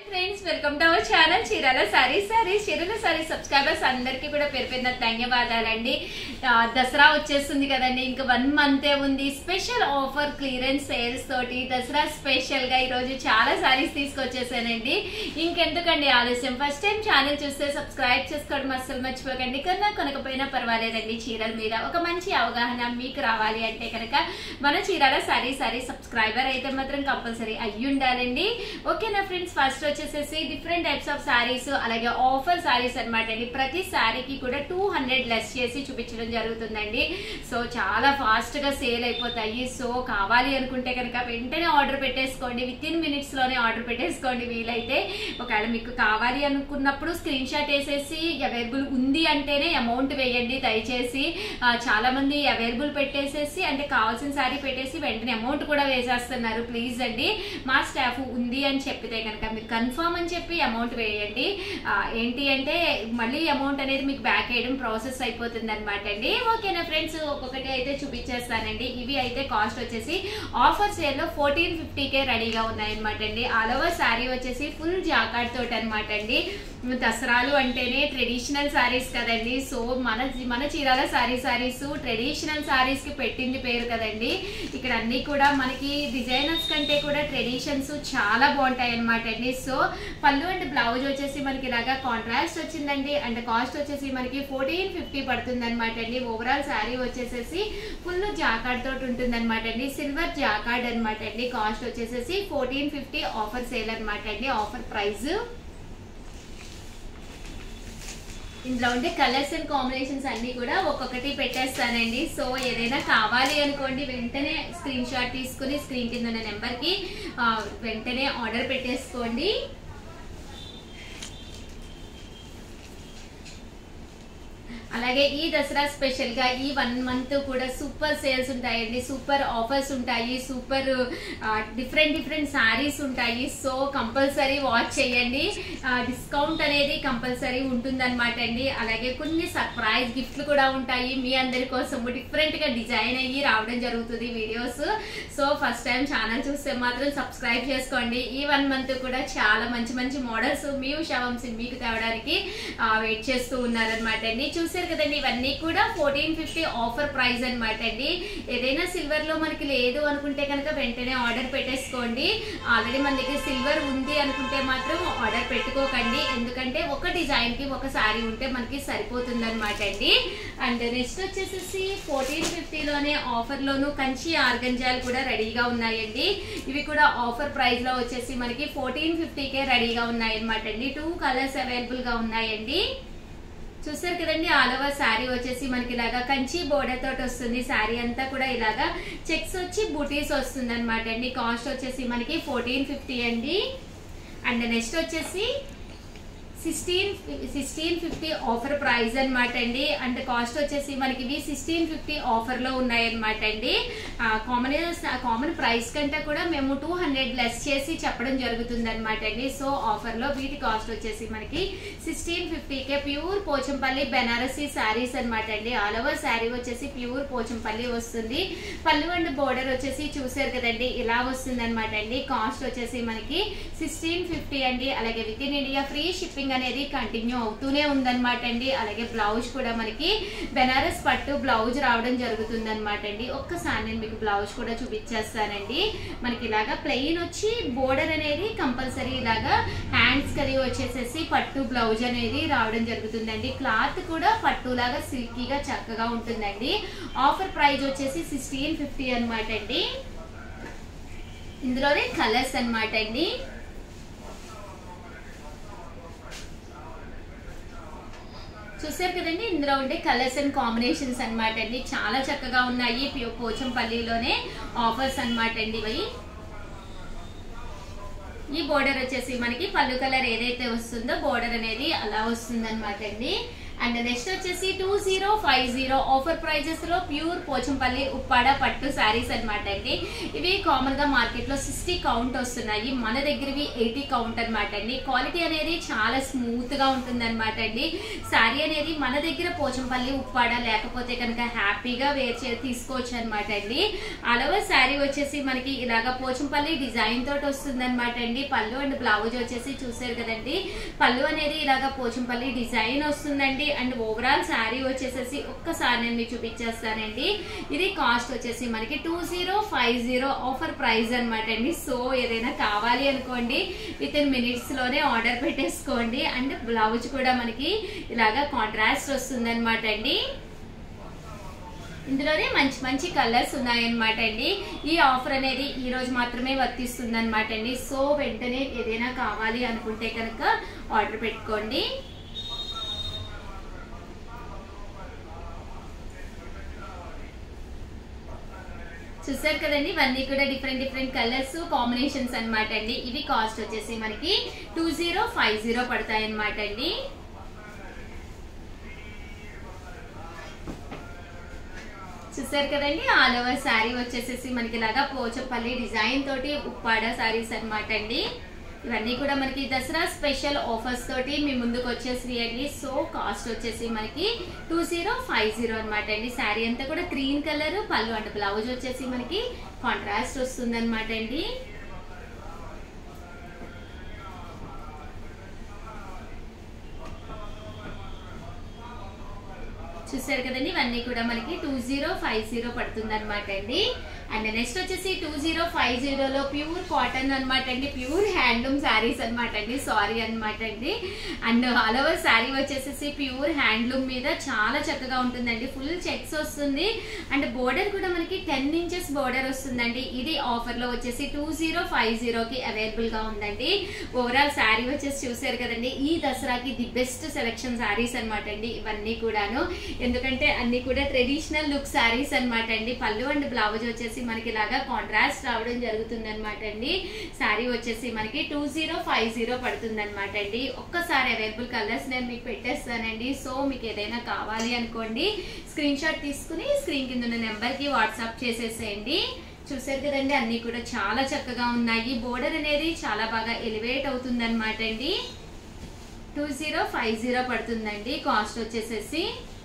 friends welcome to our channel Chirala sari sari Chirala sari subscribers అందరికీ కూడా పేరు పేరున ధన్యవాదాలండి ఆ, దసరా వచ్చేస్తుంది కదండి ఇంకా వన్ మంతే ఉంది స్పెషల్ ఆఫర్ క్లియరెన్స్ సేల్స్ తోటి దసరా స్పెషల్ గా ఈరోజు చాలా సారీస్ తీసుకొచ్చేసానండి ఇంకెందుకండి ఆలస్యం ఫస్ట్ టైం ఛానల్ చూస్తే సబ్స్క్రైబ్ చేసుకోవడం అస్సలు మర్చిపోకండి కన్నా కొనకపోయినా పర్వాలేదండి చీరల మీద ఒక మంచి అవగాహన మీకు రావాలి అంటే కనుక మన చీరాల సారీ సారీ సబ్స్క్రైబర్ అయితే మాత్రం కంపల్సరీ అయ్యి ఉండాలండి ఓకేనా ఫ్రెండ్స్ ఫస్ట్ వచ్చేసేసి డిఫరెంట్ టైప్స్ ఆఫ్ సారీస్ అలాగే ఆఫర్ సారీస్ అనమాట అండి ప్రతి సారీకి కూడా టూ హండ్రెడ్ లెస్ చేసి చూపించడం జరుగుతుందండి సో చాలా ఫాస్ట్ గా సేల్ అయిపోతాయి సో కావాలి అనుకుంటే కనుక వెంటనే ఆర్డర్ పెట్టేసుకోండి విత్ ఇన్ మినిట్స్ లోనే ఆర్డర్ పెట్టేసుకోండి వీలైతే ఒకవేళ మీకు కావాలి అనుకున్నప్పుడు స్క్రీన్ షాట్ వేసేసి అవైలబుల్ ఉంది అంటేనే అమౌంట్ వేయండి దయచేసి ఆ, చాలా మంది అవైలబుల్ పెట్టేసేసి అంటే కావాల్సిన సారీ పెట్టేసి వెంటనే అమౌంట్ కూడా వేసేస్తున్నారు ప్లీజ్ అండి మా స్టాఫ్ ఉంది అని చెప్పితే కనుక మీరు కన్ఫర్మ్ అని చెప్పి అమౌంట్ వేయండి ఆ, ఏంటి అంటే మళ్ళీ అమౌంట్ అనేది మీకు బ్యాక్ వేయడం ప్రాసెస్ అయిపోతుంది అనమాట అండి ఓకేనా ఫ్రెండ్స్ ఒక్కొక్కటి అయితే చూపించేస్తానండి ఇవి అయితే కాస్ట్ వచ్చేసి ఆఫర్ సేల్ లో ఫోర్టీన్ ఫిఫ్టీకే రెడీగా ఉన్నాయన్నమాట అండి ఆల్ ఓవర్ శారీ వచ్చేసి ఫుల్ జాకాట్ తోటి అనమాట అండి దసరాలు అంటేనే ట్రెడిషనల్ సారీస్ కదండి సో మన మన చీరాల సారీ సారీస్ ట్రెడిషనల్ సారీస్ కి పెట్టింది పేరు కదండి ఇక్కడ అన్ని కూడా మనకి డిజైనర్స్ కంటే కూడా ట్రెడిషన్స్ చాలా బాగుంటాయి అనమాట అండి సో పళ్ళు అండ్ బ్లౌజ్ వచ్చేసి మనకి ఇలాగా కాంట్రాస్ట్ వచ్చిందండి అండ్ కాస్ట్ వచ్చేసి మనకి ఫోర్టీన్ ఫిఫ్టీ పడుతుంది అనమాట అండి ఓవరాల్ శారీ వచ్చేసేసి ఫుల్ జాకార్డ్ తోటి ఉంటుంది అనమాట అండి సిల్వర్ జాకార్డ్ అనమాట అండి కాస్ట్ వచ్చేసేసి ఫోర్టీన్ ఫిఫ్టీ ఆఫర్ సేల్ అనమాట అండి ఆఫర్ ప్రైస్ ఇందులో ఉండే కలర్స్ అండ్ కాంబినేషన్స్ అన్ని కూడా ఒక్కొక్కటి పెట్టేస్తానండి సో ఏదైనా కావాలి అనుకోండి వెంటనే స్క్రీన్ షాట్ తీసుకుని స్క్రీన్ కింద ఉన్న నెంబర్కి వెంటనే ఆర్డర్ పెట్టేసుకోండి అలాగే ఈ దసరా స్పెషల్ గా ఈ వన్ మంత్ కూడా సూపర్ సేల్స్ ఉంటాయండి సూపర్ ఆఫర్స్ ఉంటాయి సూపర్ డిఫరెంట్ డిఫరెంట్ సారీస్ ఉంటాయి సో కంపల్సరీ వాచ్ చేయండి డిస్కౌంట్ అనేది కంపల్సరీ ఉంటుందన్నమాట అండి అలాగే కొన్ని సర్ప్రైజ్ గిఫ్ట్లు కూడా ఉంటాయి మీ అందరి కోసం డిఫరెంట్ గా డిజైన్ అయ్యి రావడం జరుగుతుంది videos so first time channel చూస్తే మాత్రం సబ్స్క్రైబ్ చేసుకోండి ఈ వన్ మంత్ కూడా చాలా మంచి మంచి మోడల్స్ మీ ఉషావంశి మీకు తేవడానికి వెయిట్ చేస్తూ ఉన్నారనమాట అండి చూసారు కదండి ఇవన్నీ కూడా ఫోర్టీన్ ఫిఫ్టీ ఆఫర్ ప్రైస్ అనమాట అండి ఏదైనా సిల్వర్ లో మనకి లేదు అనుకుంటే కనుక వెంటనే ఆర్డర్ పెట్టేసుకోండి ఆల్రెడీ మన దగ్గర సిల్వర్ ఉంది అనుకుంటే మాత్రం ఆర్డర్ పెట్టుకోకండి ఎందుకంటే ఒక డిజైన్ కి ఒక సారీ ఉంటే మనకి సరిపోతుంది అనమాట అండి అండ్ నెక్స్ట్ వచ్చేసేసి ఫోర్టీన్ ఫిఫ్టీలోనే ఆఫర్ లోను కంచి ఆర్గంజాలు కూడా రెడీగా ఉన్నాయండి ఇవి కూడా ఆఫర్ ప్రైస్ లో వచ్చేసి మనకి ఫోర్టీన్ ఫిఫ్టీకే రెడీగా ఉన్నాయి అనమాట అండి టూ కలర్స్ అవైలబుల్ గా ఉన్నాయండి చూసారు కదండి ఆల్ ఓవర్ శారీ వచ్చేసి మనకి ఇలాగా కంచి బోర్డర్ తోటి వస్తుంది శారీ అంతా కూడా ఇలాగా చెక్స్ వచ్చి బూటీస్ వస్తుంది అనమాట అండి కాస్ట్ వచ్చేసి మనకి ఫోర్టీన్ ఫిఫ్టీ అండి అండ్ నెక్స్ట్ వచ్చేసి sixteen sixteen fifty offer price అనమాట అండి అండ్ కాస్ట్ వచ్చేసి మనకి ఇవి సిక్స్టీన్ ఫిఫ్టీ ఆఫర్ లో ఉన్నాయన్నమాట అండి కామన్ కామన్ ప్రైస్ కంటే కూడా మేము టూ హండ్రెడ్ లెస్ చేసి చెప్పడం జరుగుతుంది అనమాట అండి సో ఆఫర్ లో వీటి కాస్ట్ వచ్చేసి మనకి సిక్స్టీన్ ఫిఫ్టీకే ప్యూర్ పోచంపల్లి బెనారసీ శారీస్ అనమాట అండి ఆల్ ఓవర్ శారీ వచ్చేసి ప్యూర్ పోచంపల్లి వస్తుంది పళ్ళు అండ్ బోర్డర్ వచ్చేసి చూసారు కదండి ఇలా వస్తుంది అనమాట అండి కాస్ట్ వచ్చేసి మనకి సిక్స్టీన్ ఫిఫ్టీ అండి అలాగే within India free shipping అనేది కంటిన్యూ అవుతూనే ఉందన్నమాట అండి అలాగే బ్లౌజ్ కూడా మనకి బెనారస్ పట్టు బ్లౌజ్ రావడం జరుగుతుంది అనమాట అండి ఒక్కసారి నేను మీకు బ్లౌజ్ కూడా చూపించేస్తానండి మనకి ఇలాగా ప్లెయిన్ వచ్చి బోర్డర్ అనేది కంపల్సరీ ఇలాగా హ్యాండ్స్ కది వచ్చేసేసి పట్టు బ్లౌజ్ అనేది రావడం జరుగుతుందండి క్లాత్ కూడా పట్టులాగా సిల్కీగా చక్కగా ఉంటుందండి ఆఫర్ ప్రైస్ వచ్చేసి సిక్స్టీన్ ఫిఫ్టీ అనమాట అండి ఇందులోనే కలర్స్ అనమాట అండి చూసారు కదండి ఇందులో ఉండే కలర్స్ అండ్ కాంబినేషన్స్ అనమాట అండి చాలా చక్కగా ఉన్నాయి ప్యూ పోచంపల్లిలోనే ఆఫర్స్ అనమాట అండి ఇవి ఈ బోర్డర్ వచ్చేసి మనకి పళ్ళు కలర్ ఏదైతే వస్తుందో బోర్డర్ అనేది అలా వస్తుంది అనమాట అండి అండ్ నెక్స్ట్ వచ్చేసి two zero five zero offer prices లో ప్యూర్ పోచంపల్లి ఉప్పాడ పట్టు శారీస్ అన్నమాట అండి ఇవి కామన్ గా మార్కెట్ లో సిక్స్టీ కౌంట్ వస్తున్నాయి మన దగ్గరవి ఎయిటీ కౌంట్ అన్నమాట అండి క్వాలిటీ అనేది చాలా స్మూత్ గా ఉంటుంది అనమాట అండి శారీ అనేది మన దగ్గర పోచంపల్లి ఉప్పాడ లేకపోతే కనుక హ్యాపీగా వేర్ చే తీసుకోవచ్చు అనమాట అండి అలవ శారీ వచ్చేసి మనకి ఇలాగా పోచంపల్లి డిజైన్ తోటి వస్తుంది అనమాట అండి పళ్ళు అండ్ బ్లౌజ్ వచ్చేసి చూసారు కదండి పళ్ళు అనేది ఇలాగా పోచంపల్లి డిజైన్ వస్తుందండి అండ్ ఓవరాల్ శారీ వచ్చేసేసి ఒక్కసారి నేను మీకు చూపించేస్తానండి ఇది కాస్ట్ వచ్చేసి మనకి two zero five zero offer price అనమాట అండి సో ఏదైనా కావాలి అనుకోండి విత్ ఇన్ మినిట్స్ లోనే ఆర్డర్ పెట్టేసుకోండి అండ్ బ్లౌజ్ కూడా మనకి ఇలాగా కాంట్రాస్ట్ వస్తుంది అనమాట అండి ఇందులోనే మంచి మంచి కలర్స్ ఉన్నాయన్నమాట అండి ఈ ఆఫర్ అనేది ఈ రోజు మాత్రమే వర్తిస్తుంది అనమాట అండి సో వెంటనే ఏదైనా కావాలి అనుకుంటే కనుక ఆర్డర్ పెట్టుకోండి చూసారు కదండి ఇవన్నీ కూడా డిఫరెంట్ డిఫరెంట్ కలర్స్ కాంబినేషన్స్ అన్నమాట అండి ఇవి కాస్ట్ వచ్చేసి మనకి టూ జీరో ఫైవ్ జీరో పడతాయి అనమాట అండి చూసారు కదండి ఆల్ ఓవర్ శారీ వచ్చేసేసి మనకి ఇలాగా పోచపల్లి డిజైన్ తోటి ఉప్పాడ శారీస్ అన్నమాట అండి ఇవన్నీ కూడా మనకి దసరా స్పెషల్ ఆఫర్స్ తోటి మీ ముందుకు వచ్చేసి అండి సో కాస్ట్ వచ్చేసి మనకి టూ జీరో ఫైవ్ జీరో అనమాట అండి శారీ అంతా కూడా గ్రీన్ కలర్ పళ్ళు అండ్ బ్లౌజ్ వచ్చేసి మనకి కాంట్రాస్ట్ వస్తుంది అనమాట అండి చూసారు కదండి ఇవన్నీ కూడా మనకి టూ జీరో ఫైవ్ జీరో పడుతుంది అనమాట అండి అండ్ నెక్స్ట్ వచ్చేసి టూ జీరో ఫైవ్ జీరోలో ప్యూర్ కాటన్ అనమాట అండి ప్యూర్ హ్యాండ్లూమ్ శారీస్ అనమాట అండి సారీ అనమాట అండి అండ్ ఆల్ ఓవర్ శారీ వచ్చేసేసి ప్యూర్ హ్యాండ్లూమ్ మీద చాలా చక్కగా ఉంటుందండి ఫుల్ చెక్స్ వస్తుంది అండ్ బోర్డర్ కూడా మనకి టెన్ ఇంచెస్ బోర్డర్ వస్తుందండి ఇది ఆఫర్ లో వచ్చేసి టూ జీరో ఫైవ్ జీరోకి అవైలబుల్ గా ఉందండి ఓవరాల్ శారీ వచ్చేసి చూసారు కదండి ఈ దసరాకి ది బెస్ట్ సెలెక్షన్ శారీస్ అనమాట అండి ఇవన్నీ కూడాను ఎందుకంటే అన్ని కూడా ట్రెడిషనల్ లుక్ శారీస్ అనమాట అండి పళ్ళు అండ్ బ్లౌజ్ వచ్చేసి మనకి ఇలాగా కాంట్రాస్ట్ రావడం జరుగుతుంది అనమాట అండి శారీ వచ్చేసి మనకి టూ జీరో ఫైవ్ జీరో పడుతుంది అనమాట అండి ఒక్కసారి అవైలబుల్ కలర్స్ నేను మీకు పెట్టేస్తానండి సో మీకు ఏదైనా కావాలి అనుకోండి స్క్రీన్ షాట్ తీసుకుని స్క్రీన్ కింద ఉన్న నెంబర్కి వాట్సాప్ చేసేసేయండి చూసారు కదండి అన్ని కూడా చాలా చక్కగా ఉన్నాయి బోర్డర్ అనేది చాలా బాగా ఎలివేట్ అవుతుంది అనమాట అండి టూ జీరో ఫైవ్ జీరో పడుతుందండి కాస్ట్ వచ్చేసేసి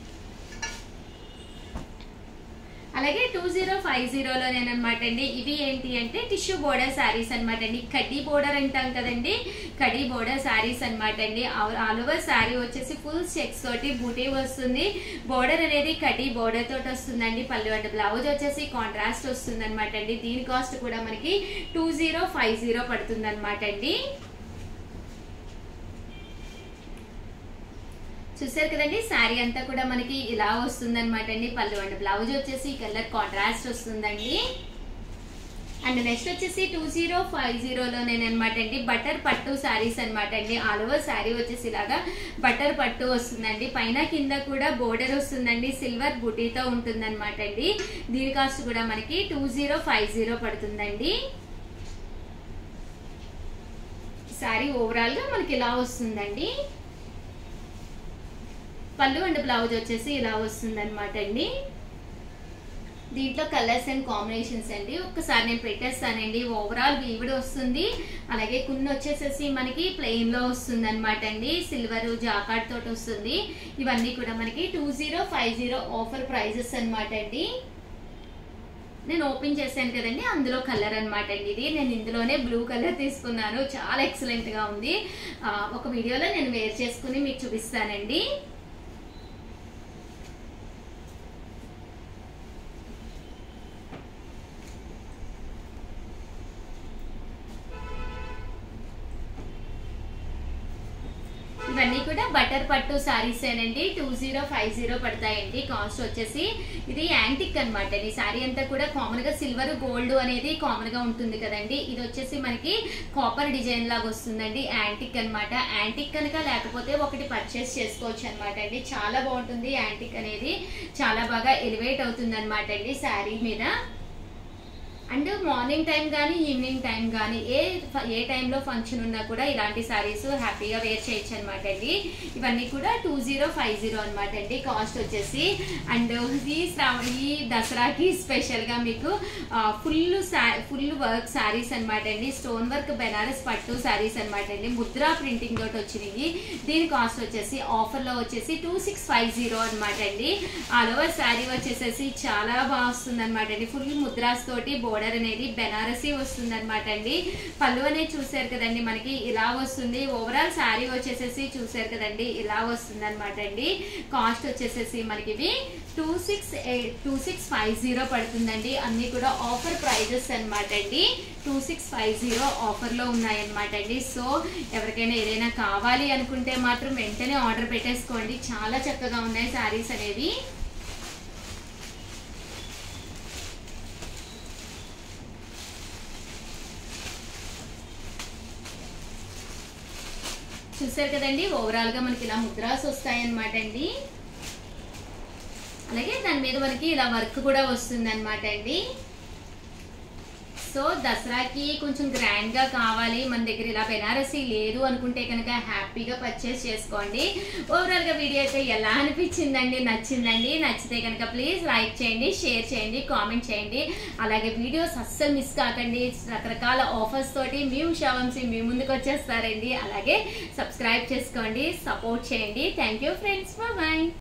అలాగే టూ జీరో ఫైవ్ జీరోలో అనమాట అండి ఇవి ఏంటి అంటే టిష్యూ బోర్డర్ శారీస్ అనమాట అండి కడ్డీ బోర్డర్ అంటాం కదండి కడ్డీ బోర్డర్ శారీస్ అనమాట అండి ఆల్ ఓవర్ శారీ వచ్చేసి ఫుల్ చెక్స్ తోటి బూటీ వస్తుంది బోర్డర్ అనేది కడ్డీ బోర్డర్ తోటి వస్తుందండి పళ్ళు అంటే బ్లౌజ్ వచ్చేసి కాంట్రాస్ట్ వస్తుంది అనమాట అండి దీని కాస్ట్ కూడా మనకి టూ జీరో ఫైవ్ జీరో పడుతుంది అనమాట అండి చూసారు కదండి శారీ అంతా కూడా మనకి ఇలా వస్తుంది అనమాట అండి పళ్ళు అండ్ బ్లౌజ్ వచ్చేసి కలర్ కాంట్రాస్ట్ వస్తుందండి అండ్ నెక్స్ట్ వచ్చేసి టూ జీరో ఫైవ్ జీరోలోనేనమాట అండి బటర్ పట్టు శారీస్ అనమాట అండి ఆల్ ఓవర్ శారీ వచ్చేసి ఇలాగా బటర్ పట్టు వస్తుందండి పైన కింద కూడా బోర్డర్ వస్తుందండి సిల్వర్ బుటీతో ఉంటుంది అనమాట అండి దీని కాస్ట్ కూడా మనకి టూ జీరో ఫైవ్ జీరో పడుతుందండి శారీ ఓవరాల్ గా మనకి ఇలా వస్తుందండి పళ్ళు అండ్ బ్లౌజ్ వచ్చేసి ఇలా వస్తుంది అనమాట అండి దీంట్లో కలర్స్ అండ్ కాంబినేషన్స్ అండి ఒక్కసారి నేను పెట్టేస్తానండి ఓవరాల్ వీవిడ్ వస్తుంది అలాగే కొన్ని వచ్చేసేసి మనకి ప్లెయిన్ లో వస్తుంది అనమాట అండి సిల్వర్ జాకాట్ తోటి వస్తుంది ఇవన్నీ కూడా మనకి two zero five zero offer prices అనమాట అండి నేను ఓపెన్ చేశాను కదండి అందులో కలర్ అనమాట అండి ఇది నేను ఇందులోనే బ్లూ కలర్ తీసుకున్నాను చాలా ఎక్సలెంట్ గా ఉంది ఆ, ఒక వీడియోలో నేను వేర్ చేసుకుని మీకు చూపిస్తానండి ఇవన్నీ కూడా బటర్ పట్టు సారీస్ ఏనండి టూ జీరో ఫైవ్ జీరో పడతాయండి కాస్ట్ వచ్చేసి ఇది యాంటిక్ అనమాట ఈ సారీ అంతా కూడా కామన్ గా సిల్వర్ గోల్డ్ అనేది కామన్ గా ఉంటుంది కదండి ఇది వచ్చేసి మనకి కాపర్ డిజైన్ లాగా వస్తుందండి యాంటిక్ అన్నమాట యాంటిక్ కనుక లేకపోతే ఒకటి పర్చేస్ చేసుకోవచ్చు అనమాట అండి చాలా బాగుంటుంది యాంటిక్ అనేది చాలా బాగా ఎలివేట్ అవుతుంది అనమాట అండి శారీ మీద అండ్ మార్నింగ్ టైం కానీ ఈవినింగ్ టైం కానీ ఏ ఏ టైంలో ఫంక్షన్ ఉన్నా కూడా ఇలాంటి శారీస్ హ్యాపీగా వేర్ చేయొచ్చు అనమాట అండి ఇవన్నీ కూడా టూ జీరో ఫైవ్ జీరో అనమాట అండి కాస్ట్ వచ్చేసి అండ్ ఈ శ్రావ- ఈ దసరాకి స్పెషల్గా మీకు ఫుల్ ఫుల్ వర్క్ శారీస్ అనమాట అండి స్టోన్ వర్క్ బెనారస్ పట్టు శారీస్ అనమాట అండి ముద్రా ప్రింటింగ్ తోటి వచ్చినాయి దీని కాస్ట్ వచ్చేసి ఆఫర్లో వచ్చేసి టూ సిక్స్ ఫైవ్ జీరో అనమాట అండి ఆల్ ఓవర్ శారీ వచ్చేసేసి చాలా బాగా వస్తుంది అనమాట అండి ఫుల్ ముద్రాస్ తోటి బోర్డర్ అనేది బెనారసీ వస్తుంది అనమాట అండి పళ్ళు అనేది చూసారు కదండి మనకి ఇలా వస్తుంది ఓవరాల్ శారీ వచ్చేసేసి చూసారు కదండి ఇలా వస్తుంది అనమాట అండి కాస్ట్ వచ్చేసేసి మనకి ఇవి two six two six five zero పడుతుందండి అన్ని కూడా ఆఫర్ ప్రైజెస్ అనమాట అండి టూ సిక్స్ ఫైవ్ జీరో ఆఫర్లో ఉన్నాయన్నమాట అండి సో ఎవరికైనా ఏదైనా కావాలి అనుకుంటే మాత్రం వెంటనే ఆర్డర్ పెట్టేసుకోండి చాలా చక్కగా ఉన్నాయి శారీస్ అనేవి చూసారు కదండి ఓవరాల్ గా మనకి ఇలా ముద్రాస్ వస్తాయి అనమాట అండి అలాగే దాని మీద మనకి ఇలా వర్క్ కూడా వస్తుంది అనమాట అండి సో దసరాకి కొంచెం గ్రాండ్ గా కావాలి మన దగ్గర ఇలా బెనారసీ లేదు అనుకుంటే కనుక హ్యాపీగా పర్చేస్ చేసుకోండి ఓవరాల్ గా వీడియో అయితే ఎలా అనిపించిందండి నచ్చిందండి నచ్చితే కనుక ప్లీజ్ లైక్ చేయండి షేర్ చేయండి కామెంట్ చేయండి అలాగే వీడియోస్ అస్సలు మిస్ కాకండి రకరకాల ఆఫర్స్ తోటి మీ ఉషా వంశీ మీ ముందుకు వచ్చేస్తారండి అలాగే సబ్స్క్రైబ్ చేసుకోండి సపోర్ట్ చేయండి థ్యాంక్ యూ ఫ్రెండ్స్ బాయ్